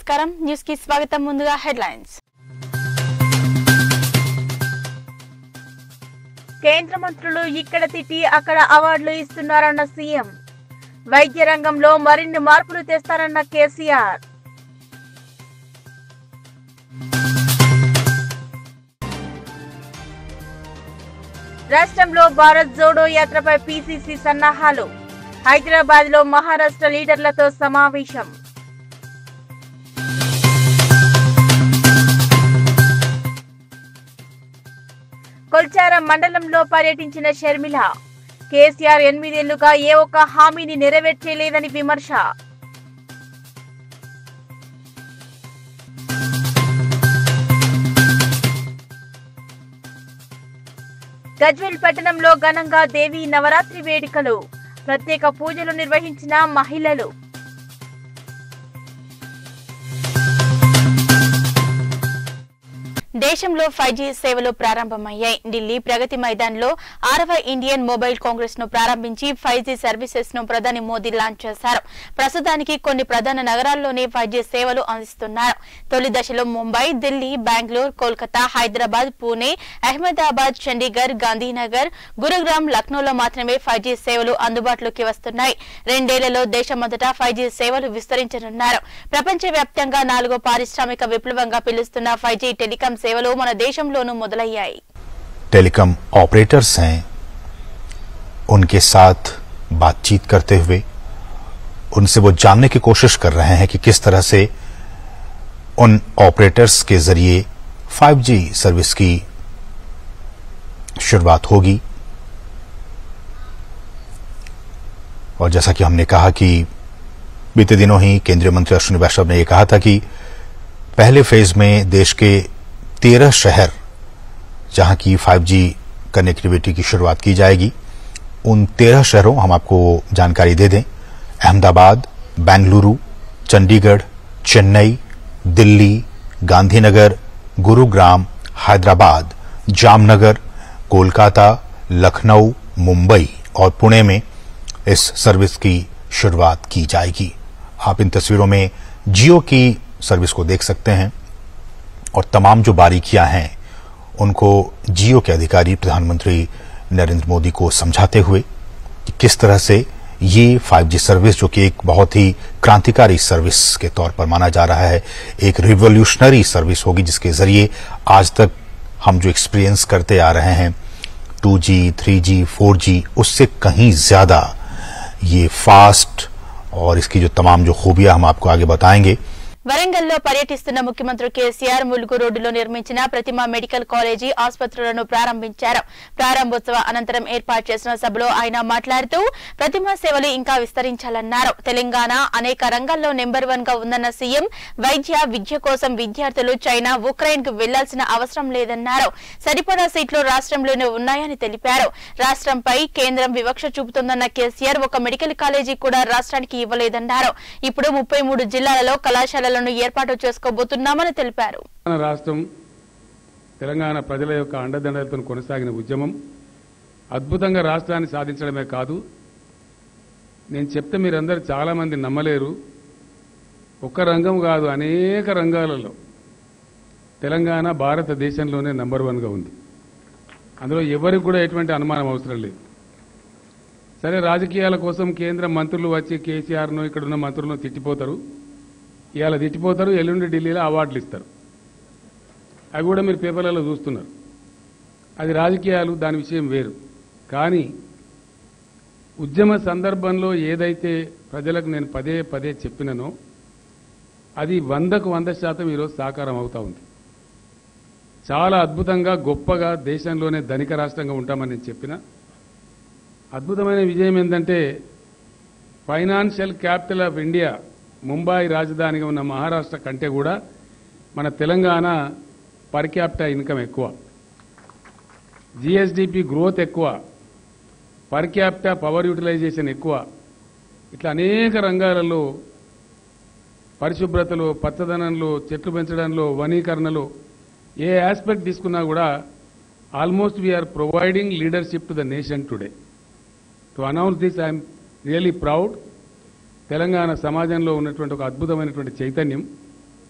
నమస్కారం న్యూస్ కి స్వాగతం ముందుగా హెడ్లైన్స్ కేంద్ర మంత్రులు ఇక్కడ తిట్టి అక్కడ అవార్డులు ఇస్తున్నారన్న సీఎం వైద్య రంగంలో మరిన్ని మార్పులు తెస్తారన్న కేసీఆర్ రాష్ట్రంలో భారత్ జోడో యాత్రపై పీసీసీ సన్నాహాలు హైదరాబాద్ లో మహారాష్ట్ర లీడర్లతో సమావేశం కొల్చారం మండలంలో పర్యటించిన షర్మిల కేసీఆర్ ఎనిమిదేళ్లుగా ఏ ఒక్క హామీని నెరవేర్చలేదని విమర్శ గజ్వెల్ పట్టణంలో ఘనంగా దేవి నవరాత్రి వేడుకలు ప్రత్యేక పూజలు నిర్వహించిన మహిళలు దేశంలో ఫైవ్ జీ సేవలు ప్రారంభమయ్యాయి ఢిల్లీ ప్రగతి మైదాన్లో ఆరవ ఇండియన్ మొబైల్ కాంగ్రెస్ ను ప్రారంభించి ఫైవ్ జీ సర్వీసెస్ ను ప్రధాని మోదీ లాంచ్ చేశారు ప్రస్తుతానికి కొన్ని ప్రధాన నగరాల్లోనే ఫైవ్ జీ సేవలు అందిస్తున్నారు తొలి దశలో ముంబై ఢిల్లీ బెంగళూరు కోల్కతా హైదరాబాద్ పూణే అహ్మదాబాద్ చండీగఢ్ గాంధీనగర్ గురుగ్రామ్ లక్నోలో మాత్రమే ఫైవ్ జీ సేవలు అందుబాటులోకి వస్తున్నాయి రెండేళ్లలో దేశమంతటా ఫైవ్ జీ సేవలు విస్తరించనున్నారు ప్రపంచవ్యాప్తంగా నాలుగో పారిశ్రామిక విప్లవంగా పిలుస్తున్న ఫైవ్ జీ టెలికాం సేవలు మన దేశంలోనూ మొదలయ్యాయి टेलीकॉम ऑपरेटर्स हैं उनके साथ बातचीत करते हुए उनसे वो जानने की कोशिश कर रहे हैं कि किस तरह से उन ऑपरेटर्स के जरिए 5G सर्विस की शुरुआत होगी और जैसा कि हमने कहा कि बीते दिनों ही केंद्रीय मंत्री अश्विनी वैष्णव ने यह कहा था कि पहले फेज में देश के तेरह शहर जहां की 5G कनेक्टिविटी की शुरुआत की जाएगी उन तेरह शहरों हम आपको जानकारी दे दें अहमदाबाद बेंगलुरु चंडीगढ़ चेन्नई दिल्ली गांधीनगर गुरुग्राम हैदराबाद जामनगर कोलकाता लखनऊ मुंबई और पुणे में इस सर्विस की शुरुआत की जाएगी आप इन तस्वीरों में जियो की सर्विस को देख सकते हैं और तमाम जो बारीकियां हैं उनको जियो के अधिकारी प्रधानमंत्री नरेंद्र मोदी को समझाते हुए कि किस तरह से ये 5G सर्विस जो कि एक बहुत ही क्रांतिकारी सर्विस के तौर पर माना जा रहा है एक रिवोल्यूशनरी सर्विस होगी जिसके जरिए आज तक हम जो एक्सपीरियंस करते आ रहे हैं 2G, 3G, 4G उससे कहीं ज्यादा ये फास्ट और इसकी जो तमाम जो खूबियां हम आपको आगे बताएंगे వరంగల్లో పర్యటిస్తున్న ముఖ్యమంత్రి కేసీఆర్ ములుగు రోడ్డులో నిర్మించిన ప్రతిమ మెడికల్ కాలేజీ ఆసుపత్రులను ప్రారంభించారు ప్రారంభోత్సవ అనంతరం ఏర్పాటు చేసిన సభలో ఆయన మాట్లాడుతూ ప్రతిమ సేవలు ఇంకా విస్తరించాలన్నారు తెలంగాణ అనేక రంగాల్లో నెంబర్ వన్ గా ఉందన్న సీఎం వైద్య విద్య కోసం విద్యార్థులు చైనా ఉక్రెయిన్ కు వెళ్లాల్సిన అవసరం లేదన్నారు సరిపడా సీట్లు రాష్ట్రంలోనే ఉన్నాయని తెలిపారు రాష్ట్రంపై కేంద్రం వివక్ష చూపుతోందన్న కేసీఆర్ ఒక మెడికల్ కాలేజీ కూడా రాష్ట్రానికి ఇవ్వలేదన్నారు ఇప్పుడు ముప్పై మూడు జిల్లాలలో కళాశాలలను ఏర్పాటు చేసుకోబోతున్నామని తెలిపారు తెలంగాణ రాష్ట్రం తెలంగాణ ప్రజల యొక్క అండదండలతో కొనసాగిన ఉద్యమం అద్భుతంగా రాష్ట్రాన్ని సాధించడమే కాదు నేను చెప్తే మీరందరూ చాలామంది నమ్మలేరు ఒక్క రంగం కాదు అనేక రంగాలలో తెలంగాణ భారతదేశంలోనే నంబర్ వన్గా ఉంది అందులో ఎవరికి కూడా ఎటువంటి అనుమానం అవసరం లేదు సరే రాజకీయాల కోసం కేంద్ర మంత్రులు వచ్చి కేసీఆర్ను ఇక్కడున్న మంత్రులను తిట్టిపోతారు ఇవాళ తిట్టిపోతారు ఎల్లుండి ఢిల్లీలో అవార్డులు ఇస్తారు అవి కూడా మీరు పేపర్లలో చూస్తున్నారు అది రాజకీయాలు దాని విషయం వేరు కానీ ఉద్యమ సందర్భంలో ఏదైతే ప్రజలకు నేను పదే పదే చెప్పిననో అది వందకు వంద శాతం ఈరోజు సాకారం అవుతా ఉంది చాలా అద్భుతంగా గొప్పగా దేశంలోనే ధనిక రాష్ట్రంగా ఉంటామని నేను చెప్పిన అద్భుతమైన విజయం ఏంటంటే financial capital of India Mumbai రాజధానిగా ఉన్న మహారాష్ట్ర కంటే కూడా మన తెలంగాణ పర్ క్యాపిటల్ ఇన్కమ్ ఎక్కువ జిఎస్డిపి గ్రోత్ ఎక్కువ పర్ క్యాపిటల్ పవర్ యూటిలైజేషన్ ఎక్కువ ఇట్లా అనేక రంగాలలో పరిశుభ్రతలో పచ్చదనంలో చెట్లు పెంచడంలో వనీకరణలో ఏ ఆస్పెక్ట్ తీసుకున్నా కూడా almost we're providing leadership to the nation today to announce this I'm really proud Telangana సమాజంలో ఉన్నటువంటి ఒక అద్భుతమైనటువంటి చైతన్యం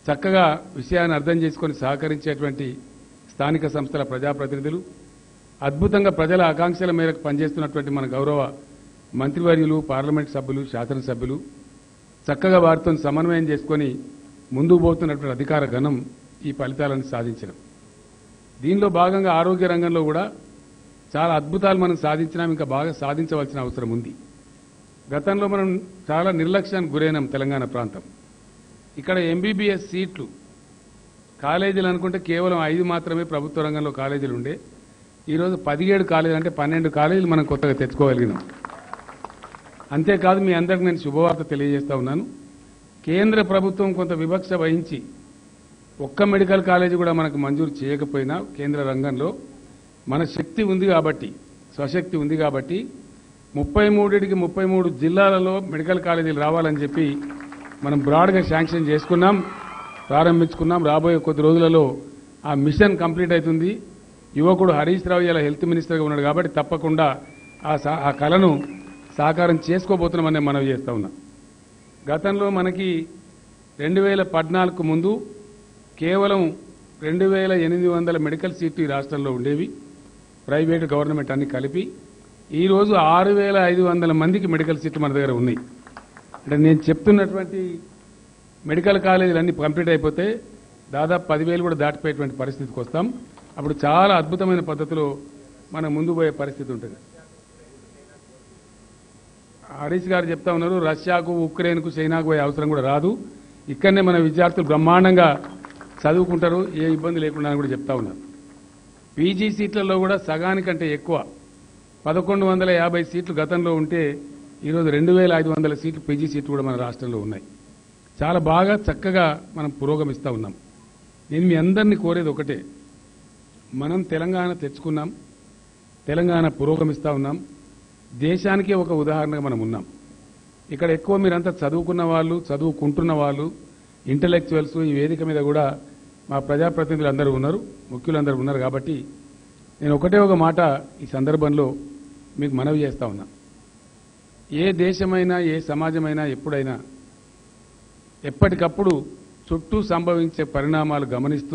చక్కగా విషయాన్ని అర్థం చేసుకొని సహకరించేటువంటి స్థానిక సంస్థల ప్రజాప్రతినిధులు అద్భుతంగా ప్రజల ఆకాంక్షల మేరకు పనిచేస్తున్నటువంటి మన గౌరవ మంత్రివర్యులు పార్లమెంట్ సభ్యులు శాసనసభ్యులు చక్కగా వారితో సమన్వయం చేసుకొని ముందుకు పోతున్నటువంటి అధికార గణం ఈ ఫలితాలను సాధించడం దీనిలో భాగంగా ఆరోగ్య రంగంలో కూడా చాలా అద్భుతాలు మనం సాధించినాం ఇంకా బాగా సాధించవలసిన అవసరం ఉంది గతంలో మనం చాలా నిర్లక్ష్యానికి గురైనాం తెలంగాణ ప్రాంతం ఇక్కడ ఎంబీబీఎస్ సీట్లు కాలేజీలు అనుకుంటే కేవలం ఐదు మాత్రమే ప్రభుత్వ రంగంలో కాలేజీలు ఉండే ఈరోజు పదిహేడు కాలేజీలు అంటే పన్నెండు కాలేజీలు మనం కొత్తగా తెచ్చుకోగలిగినాం అంతేకాదు మీ అందరికి నేను శుభవార్త తెలియజేస్తా ఉన్నాను కేంద్ర ప్రభుత్వం కొంత వివక్ష వహించి ఒక్క మెడికల్ కాలేజీ కూడా మనకు మంజూరు చేయకపోయినా కేంద్ర రంగంలో మన శక్తి ఉంది కాబట్టి స్వశక్తి ఉంది కాబట్టి ముప్పై మూడింటికి ముప్పై మూడు జిల్లాలలో మెడికల్ కాలేజీలు రావాలని చెప్పి మనం బ్రాడ్గా శాంక్షన్ చేసుకున్నాం ప్రారంభించుకున్నాం రాబోయే కొద్ది రోజులలో ఆ మిషన్ కంప్లీట్ అవుతుంది యువకుడు హరీష్ రావు ఇలా హెల్త్ మినిస్టర్గా ఉన్నాడు కాబట్టి తప్పకుండా ఆ సా- ఆ కళను సాకారం చేసుకోబోతున్నామని మనవి చేస్తా ఉన్నా గతంలో మనకి రెండు వేల పద్నాలుగు ముందు కేవలం రెండు వేల ఎనిమిది వందల మెడికల్ సీట్లు ఈ రాష్ట్రంలో ఉండేవి ప్రైవేటు గవర్నమెంట్ అన్ని కలిపి ఈరోజు ఆరు వేల ఐదు వందల మందికి మెడికల్ సీట్లు మన దగ్గర ఉన్నాయి అంటే నేను చెప్తున్నటువంటి మెడికల్ కాలేజీలు అన్ని కంప్లీట్ అయిపోతే దాదాపు పదివేలు కూడా దాటిపోయేటువంటి పరిస్థితికి వస్తాం అప్పుడు చాలా అద్భుతమైన పద్ధతిలో మనం ముందు పోయే పరిస్థితి ఉంటుంది హరీష్ గారు చెప్తా ఉన్నారు రష్యాకు ఉక్రెయిన్కు చైనాకు పోయే అవసరం కూడా రాదు ఇక్కడనే మన విద్యార్థులు బ్రహ్మాండంగా చదువుకుంటారు ఏ ఇబ్బంది లేకుండా అని కూడా చెప్తా ఉన్నారు పీజీ సీట్లలో కూడా సగానికంటే ఎక్కువ పదకొండు వందల యాభై సీట్లు గతంలో ఉంటే ఈరోజు రెండు వేల ఐదు వందల సీట్లు పీజీ సీట్లు కూడా మన రాష్ట్రంలో ఉన్నాయి చాలా బాగా చక్కగా మనం పురోగమిస్తూ ఉన్నాం నేను మీ అందరినీ కోరేది ఒకటే మనం తెలంగాణ తెచ్చుకున్నాం తెలంగాణ పురోగమిస్తూ ఉన్నాం దేశానికే ఒక ఉదాహరణగా మనం ఉన్నాం ఇక్కడ ఎక్కువ మీరంతా చదువుకున్న వాళ్ళు చదువుకుంటున్న వాళ్ళు ఇంటలెక్చువల్స్ ఈ వేదిక మీద కూడా మా ప్రజాప్రతినిధులు అందరూ ఉన్నారు ముఖ్యులందరూ ఉన్నారు కాబట్టి నేను ఒకటే ఒక మాట ఈ సందర్భంలో మీకు మనవి చేస్తా ఉన్నా ఏ దేశమైనా ఏ సమాజమైనా ఎప్పుడైనా ఎప్పటికప్పుడు చుట్టూ సంభవించే పరిణామాలు గమనిస్తూ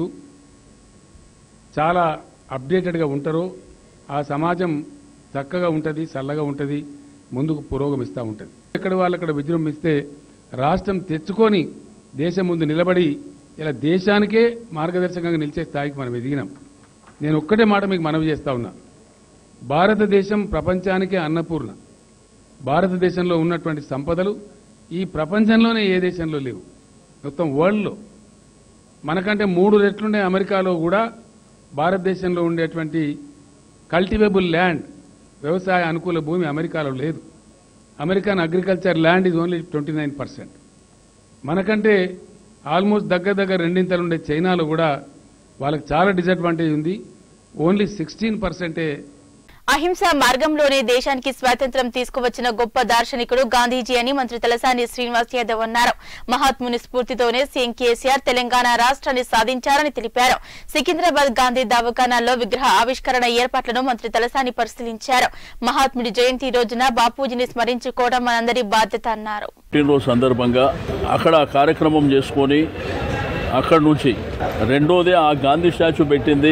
చాలా అప్డేటెడ్గా ఉంటారో ఆ సమాజం చక్కగా ఉంటుంది చల్లగా ఉంటుంది ముందుకు పురోగమిస్తూ ఉంటుంది ఎక్కడ వాళ్ళు అక్కడ విజృంభిస్తే రాష్ట్రం తెచ్చుకొని దేశం ముందు నిలబడి ఇలా దేశానికే మార్గదర్శకంగా నిలిచే స్థాయికి మనం ఎదిగినాం నేను ఒక్కటే మాట మీకు మనవి చేస్తా ఉన్నా భారతదేశం ప్రపంచానికే అన్నపూర్ణ భారతదేశంలో ఉన్నటువంటి సంపదలు ఈ ప్రపంచంలోనే ఏ దేశంలో లేవు మొత్తం వరల్డ్లో మనకంటే మూడు రెట్లుండే అమెరికాలో కూడా భారతదేశంలో ఉండేటువంటి కల్టివేబుల్ ల్యాండ్ వ్యవసాయ అనుకూల భూమి అమెరికాలో లేదు American agriculture land is only twenty nine percent మనకంటే ఆల్మోస్ట్ దగ్గర దగ్గర రెండింతలు ఉండే చైనాలో కూడా వాళ్ళకి చాలా డిసడ్వాంటేజ్ ఉంది ఓన్లీ సిక్స్టీన్ పర్సెంటే అహింస మార్గంలోనే దేశానికి స్వాతంత్ర్యం తీసుకువచ్చిన గొప్ప దార్శనికుడు గాంధీజీ అని మంత్రి తలసాని శ్రీనివాస్ యాదవ్ అన్నారు మహాత్ముని స్ఫూర్తితోనే సీఎం కేసీఆర్ తెలంగాణ రాష్ట్రాన్ని సాధించారని తెలిపారు సికింద్రాబాద్ గాంధీ దవాఖానాల్లో విగ్రహ ఆవిష్కరణ ఏర్పాట్లను మంత్రి తలసాని పరిశీలించారు మహాత్ముడి జయంతి రోజున బాపూజీని స్మరించుకోవడం మనందరి బాధ్యత అన్నారు పుట్టినరోజు సందర్భంగా అక్కడ ఆ కార్యక్రమం చేసుకొని అక్కడి నుంచి రెండోది ఆ గాంధీ స్టాచ్యూ పెట్టింది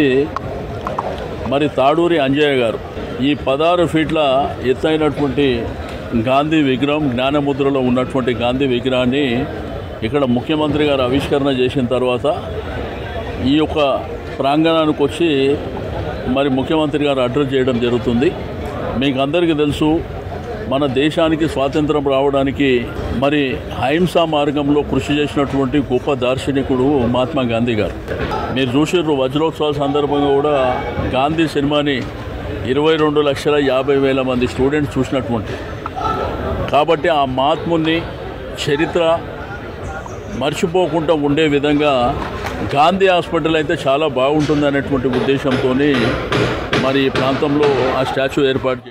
మరి తాడూరి అంజయ్య గారు ఈ పదహారు ఫీట్ల ఎత్తైనటువంటి గాంధీ విగ్రహం జ్ఞానముద్రలో ఉన్నటువంటి గాంధీ విగ్రహాన్ని ఇక్కడ ముఖ్యమంత్రి గారు ఆవిష్కరణ చేసిన తర్వాత ఈ యొక్క ప్రాంగణానికి వచ్చి మరి ముఖ్యమంత్రి గారు అడ్రస్ చేయడం జరుగుతుంది మీకు అందరికీ తెలుసు మన దేశానికి స్వాతంత్రం రావడానికి మరి అహింసా మార్గంలో కృషి చేసినటువంటి గొప్ప దార్శనికుడు మహాత్మా గాంధీ గారు మీరు చూసిర్రు వజ్రోత్సవాల సందర్భంగా కూడా గాంధీ సినిమాని ఇరవై రెండు లక్షల యాభై వేల మంది స్టూడెంట్స్ చూసినటువంటి కాబట్టి ఆ మహాత్ముని చరిత్ర మర్చిపోకుండా ఉండే విధంగా గాంధీ హాస్పిటల్ అయితే చాలా బాగుంటుంది అనేటువంటి ఉద్దేశంతో మరి ఈ ప్రాంతంలో ఆ స్టాచ్యూ ఏర్పాటు చేయాలి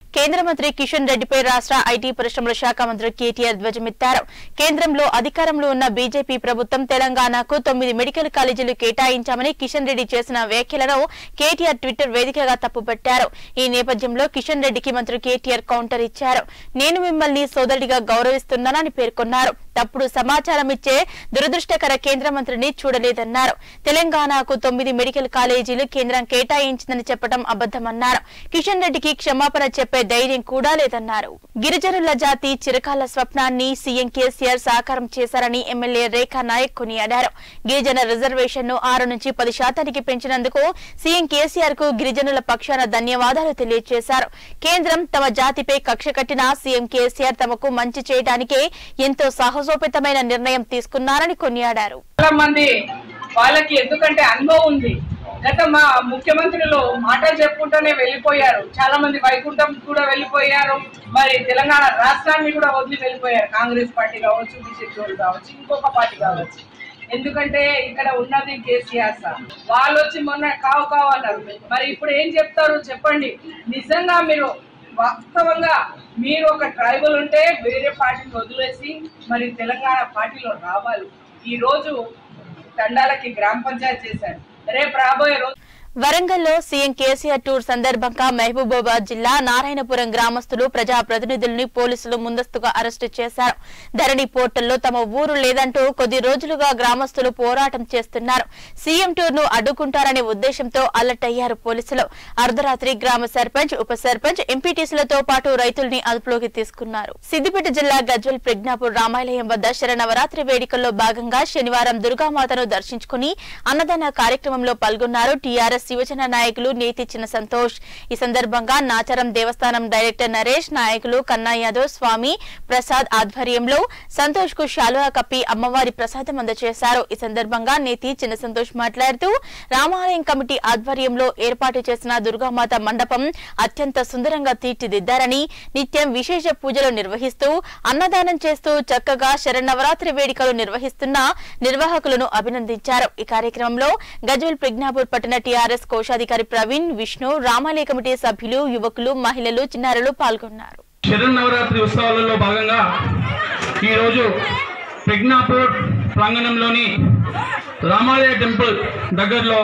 కేంద్ర మంత్రి కిషన్ రెడ్డిపై రాష్ట్ర ఐటీ పరిశ్రమల శాఖ మంత్రి కేటీఆర్ ధ్వజమెత్తారు కేంద్రంలో అధికారంలో ఉన్న బీజేపీ ప్రభుత్వం తెలంగాణకు తొమ్మిది మెడికల్ కాలేజీలు కేటాయించామని కిషన్ రెడ్డి చేసిన వ్యాఖ్యలను కేటీఆర్ ట్విట్టర్ వేదికగా తప్పుపట్టారు ఈ నేపథ్యంలో కిషన్ రెడ్డికి మంత్రి కేటీఆర్ కౌంటర్ ఇచ్చారు నేను మిమ్మల్ని సోదరుడిగా గౌరవిస్తున్నానని పేర్కొన్నారు తప్పుడు సమాచారం ఇచ్చే దురదృష్టకర కేంద్ర మంత్రిని చూడలేదన్నారు తెలంగాణకు తొమ్మిది మెడికల్ కాలేజీలు కేంద్రం కేటాయించిందని చెప్పడం అబద్దమన్నారు కిషన్ రెడ్డికి క్షమాపణ చెప్పే ధైర్యం కూడా లేదన్నారు గిరిజనుల జాతి చిరకాల స్వప్నాన్ని సీఎం కేసీఆర్ సాకారం చేశారని ఎమ్మెల్యే రేఖా నాయక్ కొనియాడారు గిరిజన రిజర్వేషన్ ను ఆరు నుంచి పది శాతానికి పెంచినందుకు సీఎం కేసీఆర్ కు గిరిజనుల పక్షాన ధన్యవాదాలు తెలియజేశారు కేంద్రం తమ జాతిపై కక్ష కట్టిన సీఎం కేసీఆర్ తమకు మంచి చేయడానికే ఎంతో సాహసోపేతమైన నిర్ణయం తీసుకున్నారని కొనియాడారు చాలా మంది వాళ్ళకి ఎందుకంటే అనుభవం ఉంది గత మా ముఖ్యమంత్రులు మాటలు చెప్పుకుంటూనే వెళ్ళిపోయారు చాలా మంది వైకుంఠం కూడా వెళ్ళిపోయారు మరి తెలంగాణ రాష్ట్రాన్ని కూడా వదిలి వెళ్ళిపోయారు కాంగ్రెస్ పార్టీ కావచ్చు బీజేపీ వాళ్ళు కావచ్చు ఇంకొక పార్టీ కావచ్చు ఎందుకంటే ఇక్కడ ఉన్నది కేసీఆర్ సార్ వాళ్ళు వచ్చి మొన్న కావు కావు అన్నారు మరి ఇప్పుడు ఏం చెప్తారు చెప్పండి నిజంగా మీరు వాస్తవంగా మీరు ఒక ట్రైబల్ ఉంటే వేరే పార్టీని వదిలేసి మరి తెలంగాణ పార్టీలో రావాలి ఈ రోజు తండాలకి గ్రామ పంచాయతీ చేశారు రేపు రాబోయే రోజు వరంగల్లో సీఎం కేసీఆర్ టూర్ సందర్భంగా మహబూబాబాద్ జిల్లా నారాయణపురం గ్రామస్తులు ప్రజాప్రతినిధులని పోలీసులు ముందస్తుగా అరెస్టు చేశారు ధరణి పోర్టల్లో తమ ఊరు లేదంటూ కొద్ది రోజులుగా గ్రామస్తులు పోరాటం చేస్తున్నారు సీఎం టూర్ ను అడ్డుకుంటారనే ఉద్దేశంతో అలర్ట్ అయ్యారు పోలీసులు అర్ధరాత్రి గ్రామ సర్పంచ్ ఉప సర్పంచ్ ఎంపీటీసీలతో పాటు రైతుల్ని అదుపులోకి తీసుకున్నారు సిద్దిపేట జిల్లా గజ్వల్ ప్రజ్ఞాపూర్ రామాలయం వద్ద శరనవరాత్రి వేడుకల్లో భాగంగా శనివారం దుర్గామాతను దర్శించుకుని అన్నదాన కార్యక్రమంలో పాల్గొన్నారు టీఆర్ఎస్ యువజన నాయకులు నేతి చిన్న సంతోష్ ఈ సందర్భంగా నాచారం దేవస్థానం డైరెక్టర్ నరేష్ నాయకులు కన్నా యాదవ్ స్వామి ప్రసాద్ ఆధ్వర్యంలో సంతోష్ కు శాలువా కప్పి అమ్మవారి ప్రసాదం అందజేశారు ఈ సందర్భంగా నేతి చిన్న సంతోష్ మాట్లాడుతూ రామాలయం కమిటీ ఆధ్వర్యంలో ఏర్పాటు చేసిన దుర్గామాత మండపం అత్యంత సుందరంగా తీర్చిదిద్దారని నిత్యం విశేష పూజలు నిర్వహిస్తూ అన్నదానం చేస్తూ చక్కగా శరన్నవరాత్రి వేడుకలు నిర్వహిస్తున్న నిర్వాహకులను అభినందించారు ఈ కార్యక్రమంలో గజ్వల్ ప్రజ్ఞాపూర్ పట్టణ టీఆర్ఎస్ కోశాధికారి ప్రవీణ్ విష్ణు రామాలయ కమిటీ సభ్యులు యువకులు మహిళలు చిన్నారులు పాల్గొన్నారు శరన్నవరాత్రి ఉత్సవాలలో భాగంగా ఈరోజు ప్రజ్ఞాపూర్ ప్రాంగణంలోని రామాలయ టెంపుల్ దగ్గరలో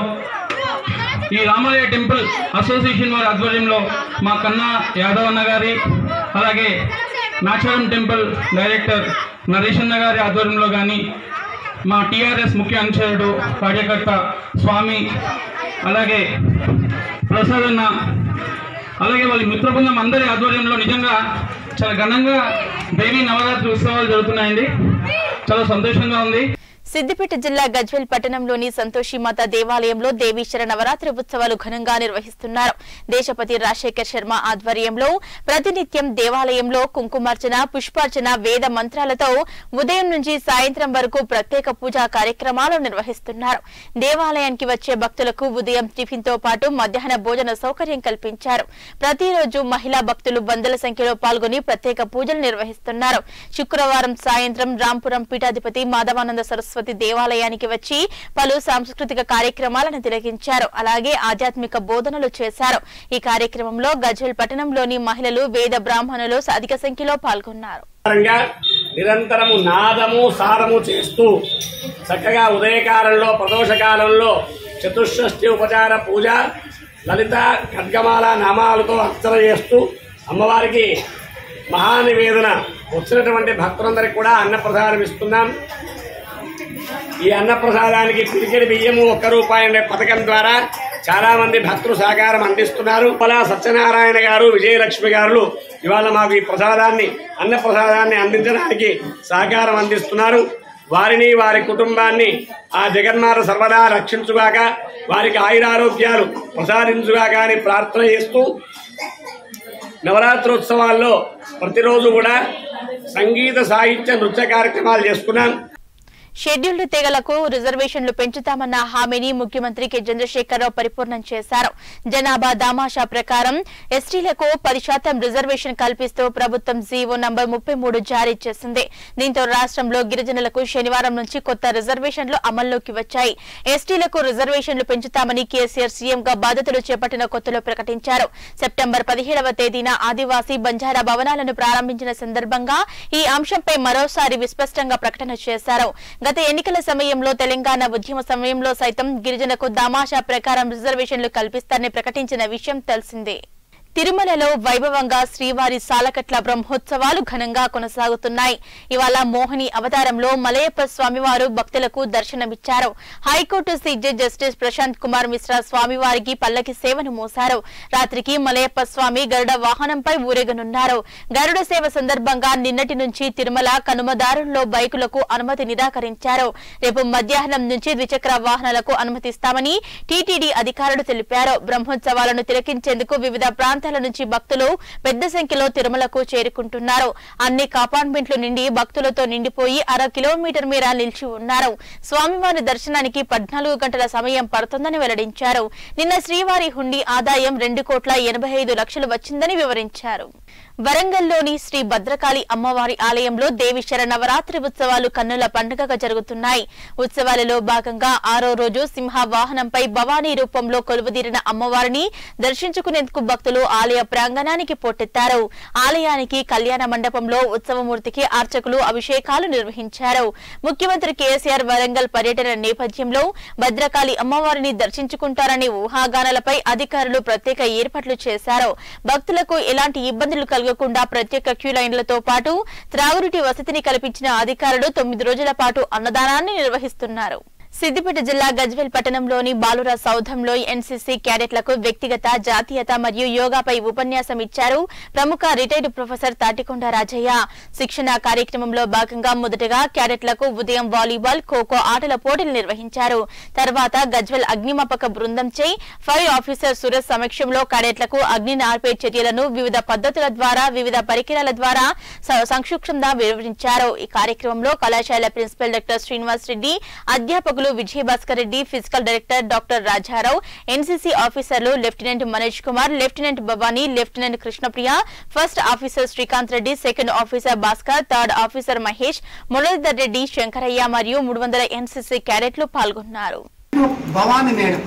ఈ రామాలయ టెంపుల్ అసోసియేషన్ వారి ఆధ్వర్యంలో మా కన్నా యాదవ్ అన్న గారి అలాగే నాచారం టెంపుల్ డైరెక్టర్ నరేష్ అన్న గారి ఆధ్వర్యంలో కానీ మా టీఆర్ఎస్ ముఖ్య అనుచరుడు కార్యకర్త స్వామి అలాగే ప్రసాద్ అన్న అలాగే వాళ్ళ మిత్ర బృందం అందరి ఆధ్వర్యంలో నిజంగా చాలా ఘనంగా దేవీ నవరాత్రి ఉత్సవాలు జరుగుతున్నాయండి చాలా సంతోషంగా ఉంది సిద్దిపేట జిల్లా గజ్వెల్ పట్టణంలోని సంతోషిమాత దేవాలయంలో దేవీశ్వర నవరాత్రి ఉత్సవాలు ఘనంగా నిర్వహిస్తున్నారు దేశపతి రాజశేఖర్ శర్మ ఆధ్వర్యంలో ప్రతినిత్యం దేవాలయంలో కుంకుమార్చన పుష్పార్చన వేద మంత్రాలతో ఉదయం నుంచి సాయంత్రం వరకు ప్రత్యేక పూజా కార్యక్రమాలు నిర్వహిస్తున్నారు దేవాలయానికి వచ్చే భక్తులకు ఉదయం టిఫిన్ తో పాటు మధ్యాహ్న భోజన సౌకర్యం కల్పించారు ప్రతిరోజు మహిళా భక్తులు వందల సంఖ్యలో పాల్గొని ప్రత్యేక పూజలు నిర్వహిస్తున్నారు శుక్రవారం సాయంత్రం రాంపురం పీఠాధిపతి మాధవానంద సరస్వతి దేవాలయానికి వచ్చి పలు సాంస్కృతిక కార్యక్రమాలను తిలకించారు అలాగే ఆధ్యాత్మిక బోధనలు చేశారు ఈ కార్యక్రమంలో గజ్వెల్ పట్టణంలోని మహిళలు వేద బ్రాహ్మణులు అధిక సంఖ్యలో పాల్గొన్నారు పరంగా నిరంతరము నాదము సారము చేస్తూ చక్కగా ఉదయకాలంలో ప్రదోషకాలంలో చతుషష్ఠి ఉపచార పూజ లలిత ఖడ్గమాల నామాలతో అర్చన చేస్తూ అమ్మవారికి మహానివేదన వచ్చినటువంటి భక్తులందరికీ కూడా అన్నప్రసాదం ఇస్తున్నాం ఈ అన్నప్రసాదానికి పిరికెడి బియ్యము ఒక్క రూపాయి అనే పథకం ద్వారా చాలా మంది భక్తులు సహకారం అందిస్తున్నారు అలా సత్యనారాయణ గారు విజయలక్ష్మి గారు ఇవాళ మాకు ఈ ప్రసాదాన్ని అన్న ప్రసాదాన్ని అందించడానికి సహకారం అందిస్తున్నారు వారిని వారి కుటుంబాన్ని ఆ జగన్మాత సర్వదా రక్షించుగాక వారికి ఆయురారోగ్యాలు ప్రసాదించుగాక అని ప్రార్థన చేస్తూ నవరాత్రోత్సవాల్లో ప్రతిరోజు కూడా సంగీత సాహిత్య నృత్య కార్యక్రమాలు చేసుకున్నాం షెడ్యూల్డ్ తెగలకు రిజర్వేషన్లు పెంచుతామన్న హామీని ముఖ్యమంత్రి కె చంద్రశేఖరరావు పరిపూర్ణం చేశారు జనాభా దామాషా ప్రకారం ఎస్టీలకు పది శాతం రిజర్వేషన్ కల్పిస్తూ ప్రభుత్వం జీవో నంబర్ ముప్పై మూడు జారీ చేసింది దీంతో రాష్ట్రంలో గిరిజనులకు శనివారం నుంచి కొత్త రిజర్వేషన్లు అమల్లోకి వచ్చాయి ఎస్టీలకు రిజర్వేషన్లు పెంచుతామని కేసీఆర్ సీఎంగా బాధ్యతలు చేపట్టిన కొత్తలో ప్రకటించారు సెప్టెంబర్ పదిహేడవ తేదీన ఆదివాసీ బంజారా భవనాలను ప్రారంభించిన సందర్భంగా ఈ అంశంపై మరోసారి విస్పష్టంగా ప్రకటన చేశారు గత ఎన్నికల సమయంలో తెలంగాణ ఉద్యమ సమయంలో సైతం గిరిజనకు దామాషా ప్రకారం రిజర్వేషన్లు కల్పిస్తారని ప్రకటించిన విషయం తెలిసిందే తిరుమలలో వైభవంగా శ్రీవారి సాలకట్ల బ్రహ్మోత్సవాలు ఘనంగా కొనసాగుతున్నాయి ఇవాళ మోహిని అవతారంలో మలయప్ప స్వామివారు భక్తులకు దర్శనమిచ్చారు high court CJ justice Prashant Kumar Mishra స్వామివారికి పల్లకి సేవను మోశారు రాత్రికి మలయప్ప స్వామి గరుడ వాహనంపై ఊరేగనున్నారు గరుడ సేవ సందర్భంగా నిన్నటి నుంచి తిరుమల కనుమదారుల్లో బైకులకు అనుమతి నిరాకరించారు రేపు మధ్యాహ్నం నుంచి ద్విచక్ర వాహనాలకు అనుమతిస్తామని టీటీడీ అధికారులు తెలిపారు బ్రహ్మోత్సవాలను తిలకించేందుకు వివిధ ప్రాంతాల నుంచి భక్తులు పెద్ద సంఖ్యలో తిరుమలకు చేరుకుంటున్నారు అన్ని కాపార్ట్మెంట్లు నిండి భక్తులతో నిండిపోయి అర కిలోమీటర్ మేర నిలిచి ఉన్నారు స్వామివారి దర్శనానికి పద్నాలుగు గంటల సమయం పడుతుందని వెల్లడించారు నిన్న శ్రీవారి హుండీ ఆదాయం రెండు కోట్ల ఎనభై ఐదు లక్షలు వచ్చిందని వివరించారు వరంగల్లోని శ్రీ భద్రకాళి అమ్మవారి ఆలయంలో దేవిశర నవరాత్రి ఉత్సవాలు కన్నుల పండుగగా జరుగుతున్నాయి ఉత్సవాలలో భాగంగా ఆరో రోజు సింహ వాహనంపై భవానీ రూపంలో కొలువుదీరిన అమ్మవారిని దర్శించుకునేందుకు భక్తులు ఆలయ ప్రాంగణానికి పోటెత్తారు ఆలయానికి కళ్యాణ మండపంలో ఉత్సవమూర్తికి అర్చకులు అభిషేకాలు నిర్వహించారు ముఖ్యమంత్రి కేసీఆర్ వరంగల్ పర్యటన నేపథ్యంలో భద్రకాళి అమ్మవారిని దర్శించుకుంటారనే ఊహాగానాలపై అధికారులు ప్రత్యేక ఏర్పాట్లు చేశారు భక్తులకు ఎలాంటి ఇబ్బందులు కలగకుండా ప్రత్యేక క్యూ లైన్లతో పాటు త్రాగునీటి వసతిని కల్పించిన అధికారులు తొమ్మిది రోజుల పాటు అన్నదానాన్ని నిర్వహిస్తున్నారు సిద్దిపేట జిల్లా గజ్వేల్ పట్టణంలోని బాలుర సౌధంలో ఎన్సీసీ క్యాడెట్లకు వ్యక్తిగత జాతీయత మరియు యోగాపై ఉపన్యాసం ఇచ్చారు ప్రముఖ రిటైర్డ్ ప్రొఫెసర్ తాటికొండ రాజయ్య శిక్షణ కార్యక్రమంలో భాగంగా మొదటగా క్యాడెట్లకు ఉదయం వాలీబాల్ ఖోఖో ఆటల పోటీలు నిర్వహించారు తర్వాత గజ్వేల్ అగ్నిమాపక బృందంచే ఫైర్ ఆఫీసర్ సురేష్ సమక్షంలో క్యాడెట్లకు అగ్నిని ఆర్పే చర్యలను వివిధ పద్ధతుల ద్వారా వివిధ పరికరాల ద్వారా స- సంక్షిప్తంగా వివరించారు ఈ కార్యక్రమంలో కళాశాల ప్రిన్సిపల్ డాక్టర్ శ్రీనివాస్ రెడ్డి అధ్యాపకులు Vijayabhaskar Reddy physical director doctor Rajarao NCC ఆఫీసర్లు lieutenant Manoj Kumar lieutenant Bhavani lieutenant Krishnapriya first officer Srikanth Reddy second officer Bhaskar third officer Mahesh Muralidhar Reddy Shankaraiah మరియు మూడు వందల ఎన్సీసీ క్యాడెట్లు పాల్గొన్నారు భవాని మేడం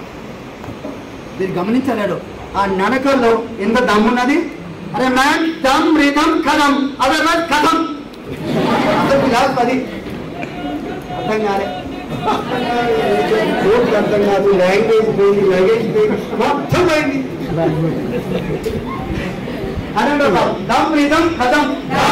మీరు గమనించలేడు ఆ నడకల్లో ఎంత దమ్మున్నది అరే మ్యామ్ దమ్ రిధం కథం అదే కథం అసలు కాదు అది అర్థం కాలే కోర్టు అర్థం కాదు లాంగ్వేజ్ పోయింది లగేజ్ పోయింది మొత్తం పోయింది అనండి దమ్ రిధం కథం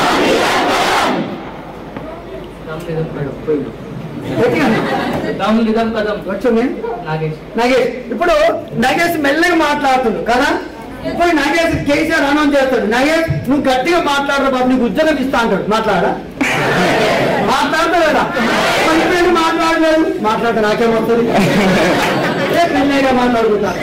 వచ్చింది నాగేష్ ఇప్పుడు నాగేష్ మెల్లగా మాట్లాడుతుండు కదా ఇప్పుడు నాగేష్ కేసీఆర్ అనౌన్స్ చేస్తాడు నాగేష్ నువ్వు గట్టిగా మాట్లాడరా బాబు నీకు ఉద్యోగం ఇస్తా అంటాడు మాట్లాడరా మాట్లాడతాడా మరి ఇప్పుడు ఎందుకు మాట్లాడలేదు మాట్లాడితే నాకేమవుతుంది ఏ మెల్లగా మాట్లాడుకుంటా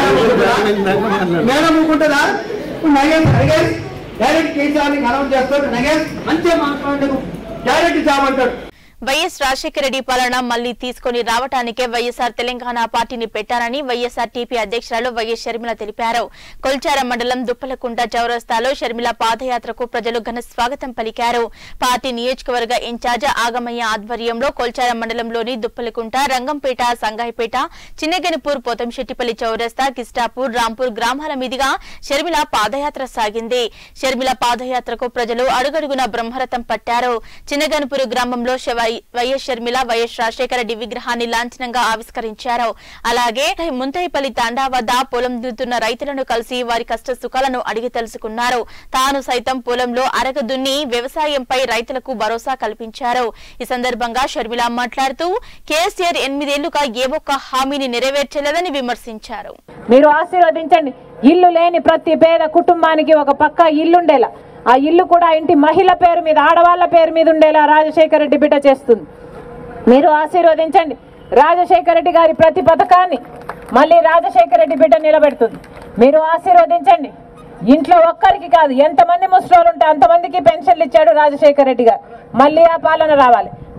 మేడం ఊరుకుంటుందా ఇప్పుడు Nagesh Nagesh direct KCR announce చేస్తాడు నగేష్ మంచిగా మాట్లాడలేదు డైరెక్ట్ జాబ్ అంటాడు వైఎస్ రాజశేఖర రెడ్డి పాలన మళ్లీ తీసుకొని రావటానికే వైఎస్ఆర్ తెలంగాణ పార్టీని పెట్టారని వైఎస్ఆర్ టీపీ అధ్యక్షురాలు వైఎస్ షర్మిల తెలిపారు కొల్చారం మండలం దుప్పలకుంట చౌరస్తాలో షర్మిల పాదయాత్రకు ప్రజలు ఘన స్వాగతం పలికారు పార్టీ నియోజకవర్గ ఇన్ఛార్జ్ ఆగమయ్య ఆధ్వర్యంలో కొల్చారం మండలంలోని దుప్పలకుంట రంగంపేట సంగాయిపేట చిన్నగనిపూర్ పోతంశెట్టిపల్లి చౌరస్తా కిస్టాపూర్ రాంపూర్ గ్రామాల మీదుగా షర్మిల పాదయాత్ర సాగింది షర్మిల పాదయాత్రకు ప్రజలు అడుగడుగున బ్రహ్మరథం పట్టారు చిన్నగనుపురు గ్రామంలో శ- వై- వైఎస్ షర్మిల వైఎస్ రాజశేఖర రెడ్డి విగ్రహాన్ని లాంఛనంగా ఆవిష్కరించారు అలాగే ముంతైపల్లి తాండా వద్ద పొలం దున్నుతున్న రైతులను కలిసి వారి కష్ట సుఖాలను అడిగి తెలుసుకున్నారు తాను సైతం పొలంలో అరగ దున్ని వ్యవసాయంపై రైతులకు భరోసా కల్పించారు ఈ సందర్భంగా షర్మిల మాట్లాడుతూ కేసీఆర్ ఎనిమిదేళ్లుగా ఏ ఒక్క హామీని నెరవేర్చలేదని విమర్శించారు మీరు ఆశీర్వదించండి ఇల్లు లేని ప్రతి పేద కుటుంబానికి ఒక పక్క ఇల్లుండేలా ఆ ఇల్లు కూడా ఇంటి మహిళ పేరు మీద ఆడవాళ్ళ పేరు మీద ఉండేలా రాజశేఖర రెడ్డి బిడ్డ చేస్తుంది మీరు ఆశీర్వదించండి రాజశేఖర రెడ్డి గారి ప్రతి పథకాన్ని మళ్ళీ రాజశేఖర రెడ్డి బిడ్డ నిలబెడుతుంది మీరు ఆశీర్వదించండి ఇంట్లో ఒక్కరికి కాదు ఎంతమంది ముసలోళ్ళు ఉంటే అంతమందికి పెన్షన్లు ఇచ్చాడు రాజశేఖర రెడ్డి గారు మళ్ళీ ఆ పాలన రావాలి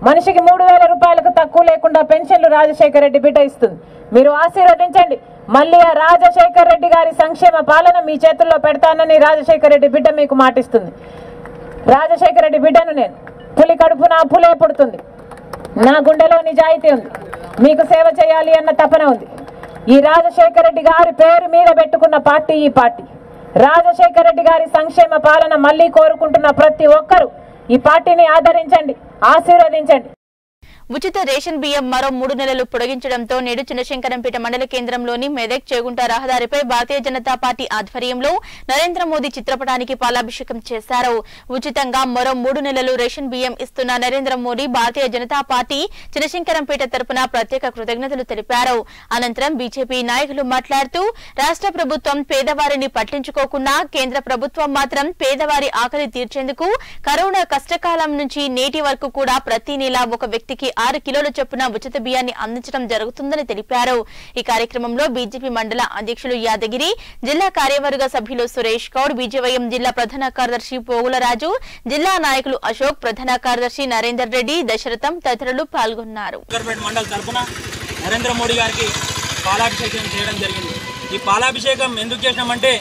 మనిషికి మూడు వేల రూపాయలకు తక్కువ లేకుండా పెన్షన్లు రాజశేఖర రెడ్డి బిడ్డ ఇస్తుంది మీరు ఆశీర్వదించండి మళ్ళీ ఆ రాజశేఖర రెడ్డి గారి సంక్షేమ పాలన మీ చేతుల్లో పెడతానని రాజశేఖర రెడ్డి బిడ్డ మీకు మాటిస్తుంది రాజశేఖర రెడ్డి బిడ్డను నేను పులి కడుపు నా పులే పుడుతుంది నా గుండెలో నిజాయితీ ఉంది మీకు సేవ చేయాలి అన్న తపన ఉంది ఈ రాజశేఖర రెడ్డి గారి పేరు మీద పెట్టుకున్న పార్టీ ఈ పార్టీ రాజశేఖర రెడ్డి గారి సంక్షేమ పాలన మళ్ళీ కోరుకుంటున్న ప్రతి ఒక్కరూ ఈ పార్టీని ఆదరించండి ఆశీర్వదించండి ఉచిత రేషన్ బియ్యం మరో మూడు నెలలు పొడిగించడంతో నేడు చిన్నశంకరంపేట మండల కేంద్రంలోని మెదక్ చేగుంట రహదారిపై భారతీయ జనతా పార్టీ ఆధ్వర్యంలో నరేంద్ర మోదీ చిత్రపటానికి పాలాభిషేకం చేశారు ఉచితంగా మరో మూడు నెలలు రేషన్ బియ్యం ఇస్తున్న నరేంద్ర మోదీ భారతీయ జనతా పార్టీ చిన్నశంకరంపేట తరపున ప్రత్యేక కృతజ్ఞతలు తెలిపారు అనంతరం బీజేపీ నాయకులు మాట్లాడుతూ రాష్ట్ర ప్రభుత్వం పేదవారిని పట్టించుకోకుండా కేంద్ర ప్రభుత్వం మాత్రం పేదవారి ఆకలి తీర్చేందుకు కరోనా కష్టకాలం నుంచి నేటి వరకు కూడా ప్రతి నెల ఒక వ్యక్తికి ఆరు కిలోల చొప్పున ఉచిత బియ్యాన్ని అందించడం జరుగుతుందని తెలిపారు ఈ కార్యక్రమంలో బీజేపీ మండల అధ్యక్షులు యాదగిరి జిల్లా కార్యవర్గ సభ్యులు సురేష్ గౌడ్ బీజేవైఎం జిల్లా ప్రధాన కార్యదర్శి పోగులరాజు జిల్లా నాయకులు అశోక్ ప్రధాన కార్యదర్శి నరేందర్ రెడ్డి దశరథం తదితరులు పాల్గొన్నారు నగర్పేట మండల్ తరపున నరేంద్ర మోడీ గారికి పాలాభిషేకం చేయడం జరిగింది ఈ పాలాభిషేకం ఎందుకు చేసినామంటే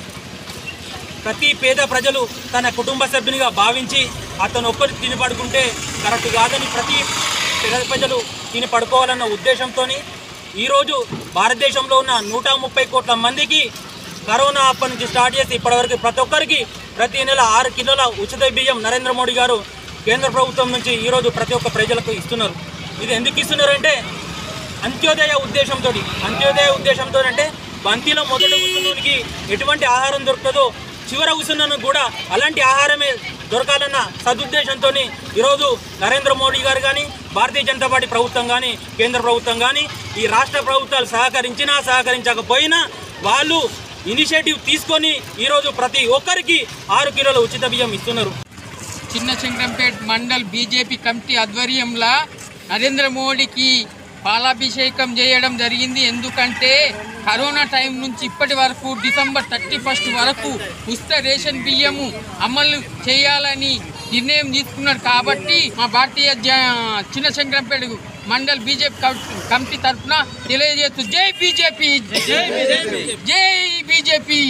ప్రతి పేద ప్రజలు తన కుటుంబ సభ్యునిగా భావించి అతను ఒక్కరు తిని పడుకుంటే కరెక్ట్ కాదని ప్రతి పేద ప్రజలు తిని పడుకోవాలన్న ఉద్దేశంతో ఈరోజు భారతదేశంలో ఉన్న నూట ముప్పై కోట్ల మందికి కరోనా అప్పటి నుంచి స్టార్ట్ చేసి ఇప్పటివరకు ప్రతి ఒక్కరికి ప్రతి నెల ఆరు కిలోల ఉచిత బియ్యం నరేంద్ర మోడీ గారు కేంద్ర ప్రభుత్వం నుంచి ఈరోజు ప్రతి ఒక్క ప్రజలకు ఇస్తున్నారు ఇది ఎందుకు ఇస్తున్నారంటే అంత్యోదయ ఉద్దేశంతో అంత్యోదయ ఉద్దేశంతో అంటే బంతిలో మొదటి కూర్చున్నోనికి ఎటువంటి ఆహారం దొరుకుతుందో చివర కూర్చున్నాను కూడా అలాంటి ఆహారమే దొరకాలన్న సదుద్దేశంతో ఈరోజు నరేంద్ర మోడీ గారు కానీ భారతీయ జనతా పార్టీ ప్రభుత్వం కానీ కేంద్ర ప్రభుత్వం కానీ ఈ రాష్ట్ర ప్రభుత్వాలు సహకరించినా సహకరించకపోయినా వాళ్ళు ఇనిషియేటివ్ తీసుకొని ఈరోజు ప్రతి ఒక్కరికి ఆరు కిలోల ఉచిత బియ్యం ఇస్తున్నారు చిన్న శంకరంపేట్ మండల్ బీజేపీ కమిటీ ఆధ్వర్యంలో నరేంద్ర మోడీకి పాలాభిషేకం చేయడం జరిగింది ఎందుకంటే కరోనా టైం నుంచి ఇప్పటి వరకు డిసెంబర్ థర్టీ ఫస్ట్ వరకు ఉచిత రేషన్ బియ్యము అమలు చేయాలని నిర్ణయం తీసుకున్నాడు కాబట్టి మా భారతీయ జ- చిన్న శంకరంపేట మండల్ బీజేపీ కమిటీ తరఫున తెలియజేస్తూ జై బీజేపీ జై జై బీజేపీ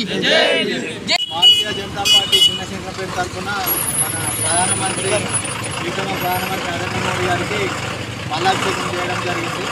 జై భారతీయ జనతా పార్టీ చిన్నశంకరపేట తరఫున మన ప్రధానమంత్రి ప్రీతమ ప్రధానమంత్రి నరేంద్ర మోడీ గారికి మల్లాభిషేకం చేయడం జరిగింది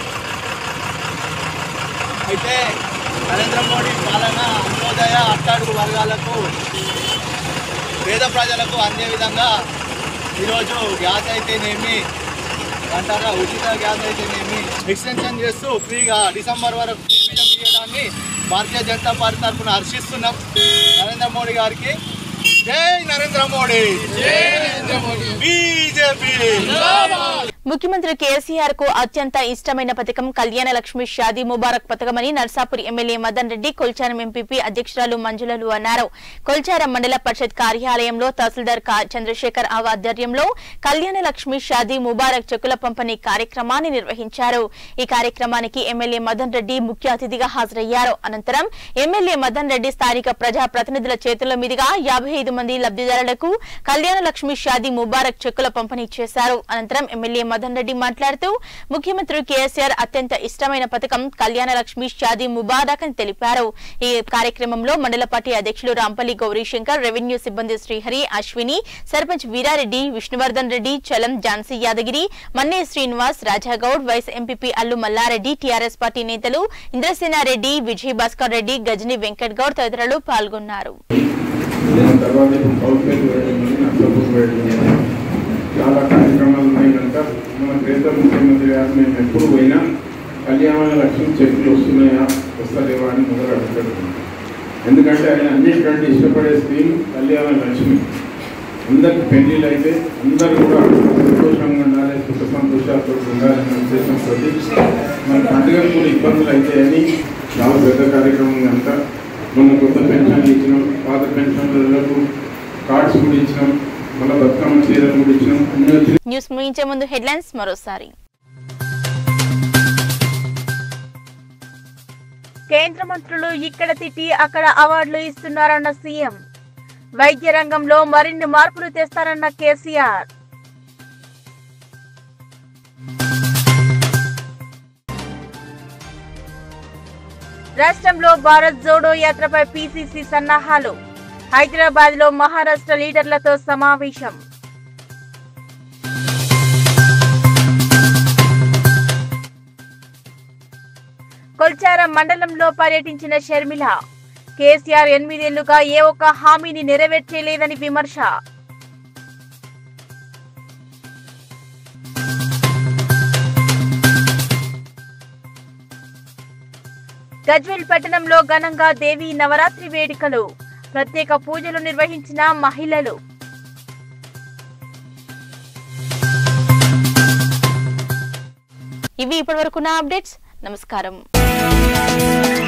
అయితే నరేంద్ర మోడీ పాలన అంత్యోదయ అట్టాడుగు వర్గాలకు పేద ప్రజలకు అందే విధంగా ఈరోజు గ్యాస్ అయితేనేమి అంటారా ఉచిత గ్యాస్ అయితేనేమి ఎక్స్టెన్షన్ చేస్తూ ఫ్రీగా డిసెంబర్ వరకు ఫ్రీ బియ్యం ఇవ్వడాన్ని భారతీయ జనతా పార్టీ తరఫున హర్షిస్తున్నాం నరేంద్ర మోడీ గారికి జై నరేంద్ర మోడీ జై నరేంద్ర మోడీ బీజేపీ ముఖ్యమంత్రి కేసీఆర్ కు అత్యంత ఇష్టమైన పథకం కళ్యాణ లక్ష్మి షాదీ ముబారక్ పథకమని నర్సాపూర్ ఎమ్మెల్యే మదన్ రెడ్డి కొల్చారం ఎంపీపీ అధ్యక్షురాలు మంజులలు అన్నారు కొల్చారం మండల పరిషత్ కార్యాలయంలో తహసీల్దార్ కా- చంద్రశేఖర్ ఆవ్ ఆధ్వర్యంలో కళ్యాణ లక్ష్మి షాదీ ముబారక్ చెక్కుల పంపిణీ కార్యక్రమాన్ని నిర్వహించారు ఈ కార్యక్రమానికి ఎమ్మెల్యే మదన్ రెడ్డి ముఖ్య అతిథిగా హాజరయ్యారు అనంతరం ఎమ్మెల్యే మదన్ రెడ్డి స్థానిక ప్రజా ప్రతినిధుల చేతుల మీదుగా యాభై ఐదు మంది లబ్ధిదారులకు కళ్యాణ లక్ష్మి షాదీ ముబారక్ చెక్కుల పంపిణీ చేశారు అనంతరం ఎమ్మెల్యే మదన్ రెడ్డి మాట్లాడుతూ ముఖ్యమంత్రి కేసీఆర్ అత్యంత ఇష్టమైన పథకం కళ్యాణ లక్ష్మి షాదీ ముబారక్ అని తెలిపారు ఈ కార్యక్రమంలో మండల పార్టీ అధ్యక్షులు రాంపల్లి గౌరీశంకర్ రెవెన్యూ సిబ్బంది Srihari Ashwini sarpanch Veerareddy Vishnuvardhan Reddy Chalam Jhansi Yadagiri Manne Srinivas Rajagoud vice MPP Allu Mallareddy TRS party నేతలు ఇంద్రసేనారెడ్డి విజయ్ భాస్కర్ రెడ్డి గజని వెంకట్ గౌడ్ తదితరులు పాల్గొన్నారు దాని తర్వాత ఇప్పుడు కౌన్సిల్ వేయడం ఉంది నర్సాపూర్ వేయడం ఉంది చాలా కార్యక్రమాలు ఉన్నాయి కనుక మన దేశ ముఖ్యమంత్రి గారు మేము ఎప్పుడు పోయినా కళ్యాణ లక్ష్మి చెక్కులు వస్తున్నాయా వస్తలేవా అని మొదలు అడుగుతాడు ఎందుకంటే ఆయన అన్నిటికంటే ఇష్టపడే స్కీమ్ కళ్యాణ లక్ష్మి అందరికి పెళ్లిళ్ళు అయితే అందరూ కూడా సంతోషంగా ఉండాలి సుఖ సంతోషాలతో ఉండాలనే ఉద్దేశంతో మన పండుగలు కూడా ఇబ్బందులు అవుతాయని చాలా పెద్ద కార్యక్రమం కనుక మొన్న కొత్త పెన్షన్లు ఇచ్చినాం పాత పెన్షన్లకు కార్డ్స్ కూడా ఇచ్చినాం మళ్ళీ బతుకమ్మ చీరలు కూడా ఇచ్చినాం అన్ని వచ్చినాయి న్యూస్ ముగించే ముందు హెడ్లైన్స్ మరోసారి కేంద్ర మంత్రులు ఇక్కడ తిట్టి అక్కడ అవార్డులు ఇస్తున్నారన్న సీఎం వైద్య రంగంలో మరిన్ని మార్పులు తెస్తారన్న కేసీఆర్ రాష్ట్రంలో భారత్ జోడో యాత్రపై పీసీసీ సన్నాహాలు హైదరాబాద్ లో మహారాష్ట్ర లీడర్లతో సమావేశం కొల్చారం మండలంలో పర్యటించిన షర్మిల కేసీఆర్ ఎనిమిదేళ్లుగా ఏ ఒక్క హామీని నెరవేర్చలేదని విమర్శ గజ్వేల్ పట్టణంలో ఘనంగా దేవి నవరాత్రి వేడుకలు ప్రత్యేక పూజలు నిర్వహించిన మహిళలు ఇవి ఇప్పటివరకున్న అప్డేట్స్ నమస్కారం